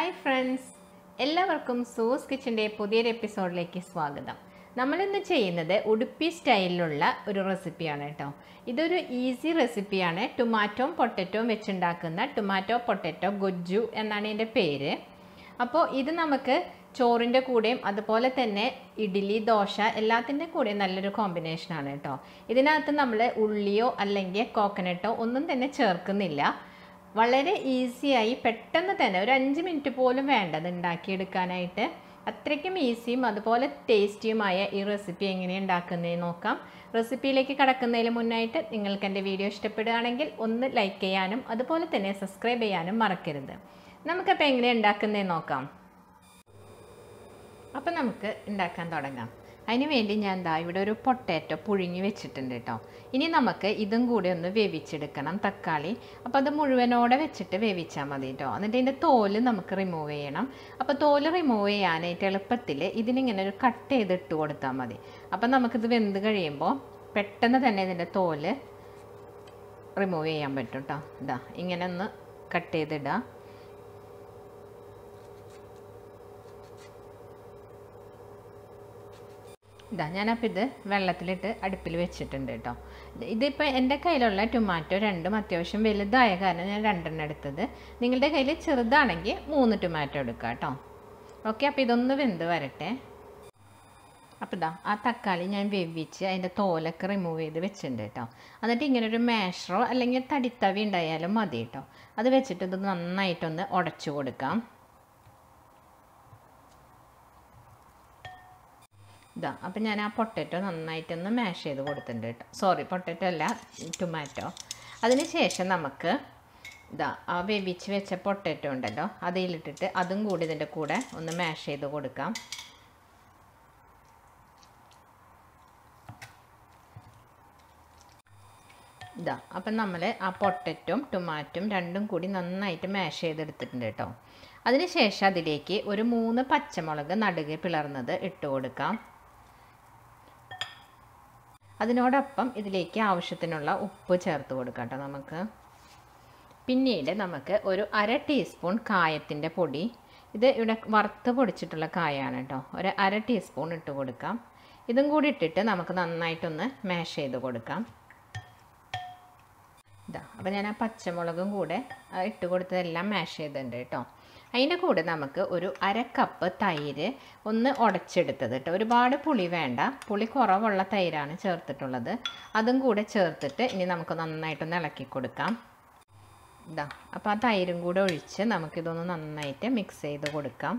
hi friends എല്ലാവർക്കും സൂസ് കിച്ചൻ്റെ പുതിയൊരു എപ്പിസോഡിലേക്ക് സ്വാഗതം നമ്മളിന്ന് ചെയ്യുന്നത് ഉടുപ്പി സ്റ്റൈലിലുള്ള ഒരു റെസിപ്പിയാണ് കേട്ടോ ഇതൊരു ഈസി റെസിപ്പിയാണ് ടൊമാറ്റോയും പൊട്ടറ്റോയും വെച്ചുണ്ടാക്കുന്ന ടൊമാറ്റോ പൊട്ടറ്റോ ഗൊജ്ജു എന്നാണ് ഇതിൻ്റെ പേര് അപ്പോൾ ഇത് നമുക്ക് ചോറിൻ്റെ കൂടെയും അതുപോലെ തന്നെ ഇഡ്ഡലി ദോശ എല്ലാത്തിൻ്റെ കൂടെയും നല്ലൊരു കോമ്പിനേഷനാണ് കേട്ടോ ഇതിനകത്ത് നമ്മൾ ഉള്ളിയോ അല്ലെങ്കിൽ കോക്കനട്ടോ ഒന്നും തന്നെ ചേർക്കുന്നില്ല വളരെ ഈസിയായി പെട്ടെന്ന് തന്നെ ഒരു അഞ്ച് മിനിറ്റ് പോലും വേണ്ടത് ഉണ്ടാക്കിയെടുക്കാനായിട്ട് അത്രയ്ക്കും ഈസിയും അതുപോലെ ടേസ്റ്റിയുമായ ഈ റെസിപ്പി എങ്ങനെയാണ് ഉണ്ടാക്കുന്നതെന്ന് നോക്കാം റെസിപ്പിയിലേക്ക് കടക്കുന്നതിന് മുന്നായിട്ട് നിങ്ങൾക്ക് എൻ്റെ വീഡിയോ ഇഷ്ടപ്പെടുകയാണെങ്കിൽ ഒന്ന് ലൈക്ക് ചെയ്യാനും അതുപോലെ തന്നെ സബ്സ്ക്രൈബ് ചെയ്യാനും മറക്കരുത് നമുക്കപ്പോൾ എങ്ങനെയാണ് ഉണ്ടാക്കുന്നതെന്ന് നോക്കാം അപ്പം നമുക്ക് ഉണ്ടാക്കാൻ തുടങ്ങാം അതിന് വേണ്ടി ഞാൻ എന്താ ഇവിടെ ഒരു പൊട്ടാറ്റോ പുഴുങ്ങി വെച്ചിട്ടുണ്ട് കേട്ടോ ഇനി നമുക്ക് ഇതും കൂടി ഒന്ന് വേവിച്ചെടുക്കണം തക്കാളി അപ്പോൾ അത് മുഴുവനോടെ വെച്ചിട്ട് വേവിച്ചാൽ മതി കേട്ടോ എന്നിട്ട് ഇതിൻ്റെ തോല് നമുക്ക് റിമൂവ് ചെയ്യണം അപ്പോൾ തോല് റിമൂവ് ചെയ്യാനായിട്ട് എളുപ്പത്തിൽ ഇതിനിങ്ങനെ ഒരു കട്ട് ചെയ്ത് ഇട്ട് കൊടുത്താൽ മതി അപ്പം നമുക്കിത് വെന്ത് കഴിയുമ്പോൾ പെട്ടെന്ന് തന്നെ ഇതിൻ്റെ തോല് റിമൂവ് ചെയ്യാൻ പറ്റും കേട്ടോ ഇതാ ഇങ്ങനെ ഒന്ന് കട്ട് ചെയ്തിടുക ഇതാ ഞാനപ്പോൾ ഇത് വെള്ളത്തിലിട്ട് അടുപ്പിൽ വെച്ചിട്ടുണ്ട് കേട്ടോ ഇതിപ്പോൾ എൻ്റെ കയ്യിലുള്ള ടൊമാറ്റോ രണ്ടും അത്യാവശ്യം വലുതായ കാരണം ഞാൻ രണ്ടെണ്ണം എടുത്തത് നിങ്ങളുടെ കയ്യിൽ ചെറുതാണെങ്കിൽ മൂന്ന് ടൊമാറ്റോ എടുക്കുക കേട്ടോ ഓക്കെ അപ്പോൾ ഇതൊന്ന് വെന്ത് വരട്ടെ അപ്പോൾ ഇതാ ആ തക്കാളി ഞാൻ വേവിച്ച് അതിൻ്റെ തോലൊക്കെ റിമൂവ് ചെയ്ത് വെച്ചിട്ടുണ്ട് കേട്ടോ എന്നിട്ട് ഇങ്ങനെ ഒരു മാഷറോ അല്ലെങ്കിൽ തടിത്തവി ഉണ്ടായാലും മതി കേട്ടോ അത് വെച്ചിട്ട് ഇത് നന്നായിട്ടൊന്ന് ഉടച്ചു കൊടുക്കാം ഇതാ അപ്പം ഞാൻ ആ പൊട്ടറ്റോ നന്നായിട്ടൊന്ന് മാഷ് ചെയ്ത് കൊടുത്തിട്ടുണ്ട് കേട്ടോ സോറി പൊട്ടറ്റോ അല്ല ടൊമാറ്റോ അതിന് ശേഷം നമുക്ക് ഇതാ ആ വേവിച്ച് വെച്ച പൊട്ടറ്റോ ഉണ്ടല്ലോ അതിലിട്ടിട്ട് അതും കൂടി ഇതിൻ്റെ കൂടെ ഒന്ന് മാഷ് ചെയ്ത് കൊടുക്കാം ഇതാ അപ്പം നമ്മൾ ആ പൊട്ടറ്റും ടൊമാറ്റും രണ്ടും കൂടി നന്നായിട്ട് മാഷ് ചെയ്തെടുത്തിട്ടുണ്ട് കേട്ടോ അതിനുശേഷം അതിലേക്ക് ഒരു മൂന്ന് പച്ചമുളക് നടുകെ പിളർന്നത് ഇട്ട് കൊടുക്കാം അതിനോടൊപ്പം ഇതിലേക്ക് ആവശ്യത്തിനുള്ള ഉപ്പ് ചേർത്ത് കൊടുക്കാം കേട്ടോ നമുക്ക് പിന്നീട് നമുക്ക് ഒരു അര ടീസ്പൂൺ കായത്തിൻ്റെ പൊടി ഇത് ഇവിടെ വറുത്ത് പൊടിച്ചിട്ടുള്ള കായാണ് കേട്ടോ ഒരു അര ടീസ്പൂൺ ഇട്ട് കൊടുക്കാം ഇതും കൂടി ഇട്ടിട്ട് നമുക്ക് നന്നായിട്ടൊന്ന് മാഷ് ചെയ്ത് കൊടുക്കാം ഇതാ അപ്പോൾ ഞാൻ ആ പച്ചമുളകും കൂടെ ഇട്ട് കൊടുത്തതെല്ലാം മാഷ് ചെയ്തിട്ടുണ്ട് കേട്ടോ അതിൻ്റെ കൂടെ നമുക്ക് ഒരു അര കപ്പ് തൈര് ഒന്ന് ഉടച്ചെടുത്തത് കേട്ടോ ഒരുപാട് പുളി വേണ്ട പുളി കുറവുള്ള തൈരാണ് ചേർത്തിട്ടുള്ളത് അതും കൂടെ ചേർത്തിട്ട് ഇനി നമുക്ക് നന്നായിട്ടൊന്ന് ഇളക്കി കൊടുക്കാം ഇതാ അപ്പോൾ ആ തൈരും കൂടെ ഒഴിച്ച് നമുക്കിതൊന്ന് നന്നായിട്ട് മിക്സ് ചെയ്ത് കൊടുക്കാം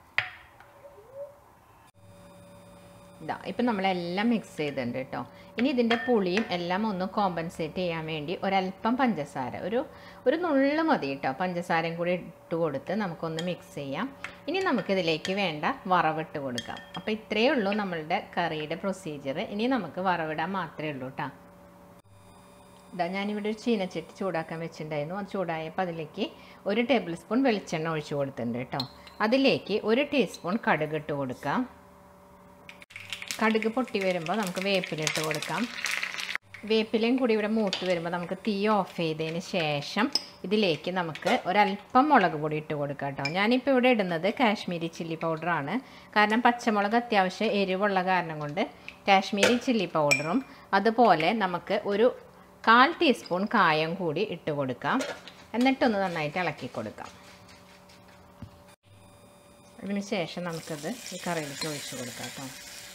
ഇതാ ഇപ്പം നമ്മളെല്ലാം മിക്സ് ചെയ്തിട്ടുണ്ട് കേട്ടോ ഇനി ഇതിൻ്റെ പുളിയും എല്ലാം ഒന്ന് കോമ്പൻസേറ്റ് ചെയ്യാൻ വേണ്ടി ഒരല്പം പഞ്ചസാര ഒരു ഒരു നുള്ളു മതി കേട്ടോ പഞ്ചസാരയും കൂടി ഇട്ട് കൊടുത്ത് നമുക്കൊന്ന് മിക്സ് ചെയ്യാം ഇനി നമുക്കിതിലേക്ക് വേണ്ട വറവിട്ട് കൊടുക്കാം അപ്പോൾ ഇത്രയേ ഉള്ളൂ നമ്മളുടെ കറിയുടെ പ്രൊസീജിയർ ഇനി നമുക്ക് വറവിടാൻ മാത്രമേ ഉള്ളൂ കേട്ടോ ഇതാ ഞാനിവിടെ ഒരു ചീനച്ചട്ടി ചൂടാക്കാൻ വെച്ചിട്ടുണ്ടായിരുന്നു അത് ചൂടായപ്പോൾ അതിലേക്ക് ഒരു ടേബിൾ സ്പൂൺ വെളിച്ചെണ്ണ ഒഴിച്ചു കൊടുത്തിട്ടുണ്ട് കേട്ടോ അതിലേക്ക് ഒരു ടീസ്പൂൺ കടുക് ഇട്ട് കൊടുക്കാം കടുക് പൊട്ടി വരുമ്പോൾ നമുക്ക് വേപ്പിലിട്ട് കൊടുക്കാം വേപ്പിലയും കൂടി ഇവിടെ മൂത്ത് വരുമ്പോൾ നമുക്ക് തീ ഓഫ് ചെയ്തതിന് ശേഷം ഇതിലേക്ക് നമുക്ക് ഒരല്പം മുളക് പൊടി ഇട്ട് കൊടുക്കാം കേട്ടോ ഞാനിപ്പോൾ ഇവിടെ ഇടുന്നത് കാശ്മീരി ചില്ലി പൗഡറാണ് കാരണം പച്ചമുളക് അത്യാവശ്യം എരിവുള്ള കാരണം കൊണ്ട് കാശ്മീരി ചില്ലി പൗഡറും അതുപോലെ നമുക്ക് ഒരു കാൽ ടീസ്പൂൺ കായം കൂടി ഇട്ട് കൊടുക്കാം എന്നിട്ടൊന്ന് നന്നായിട്ട് ഇളക്കി കൊടുക്കാം അതിന് ശേഷം നമുക്കത് ഈ കറിയിലേക്ക് ഒഴിച്ച് കൊടുക്കാം കേട്ടോ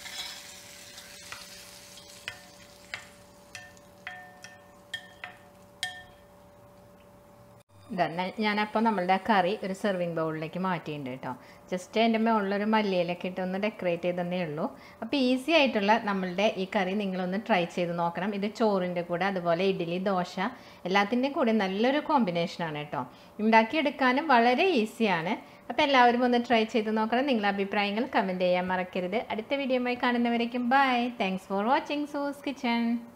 ഇതാ ഞാനപ്പോൾ നമ്മളുടെ കറി ഒരു സെർവിങ് ബൗളിലേക്ക് മാറ്റിയിട്ടുണ്ട് കേട്ടോ ജസ്റ്റ് അതിൻ്റെ മുകളിലൊരു മല്ലിയിലൊക്കെ ഇട്ട് ഒന്ന് ഡെക്കറേറ്റ് ചെയ്തതേ ഉള്ളൂ അപ്പോൾ ഈസി ആയിട്ടുള്ള നമ്മളുടെ ഈ കറി നിങ്ങളൊന്ന് ട്രൈ ചെയ്ത് നോക്കണം ഇത് ചോറിൻ്റെ കൂടെ അതുപോലെ ഇഡ്ഡലി ദോശ എല്ലാത്തിൻ്റെയും കൂടെ നല്ലൊരു കോമ്പിനേഷനാണ് കേട്ടോ ഉണ്ടാക്കിയെടുക്കാനും വളരെ ഈസിയാണ് അപ്പോൾ എല്ലാവരും ഒന്ന് ട്രൈ ചെയ്ത് നോക്കണം നിങ്ങളുടെ അഭിപ്രായങ്ങൾ കമൻറ്റ് ചെയ്യാൻ മറക്കരുത് അടുത്ത വീഡിയോയുമായി കാണുന്നവരേക്കും bye thanks for watching Sue's kitchen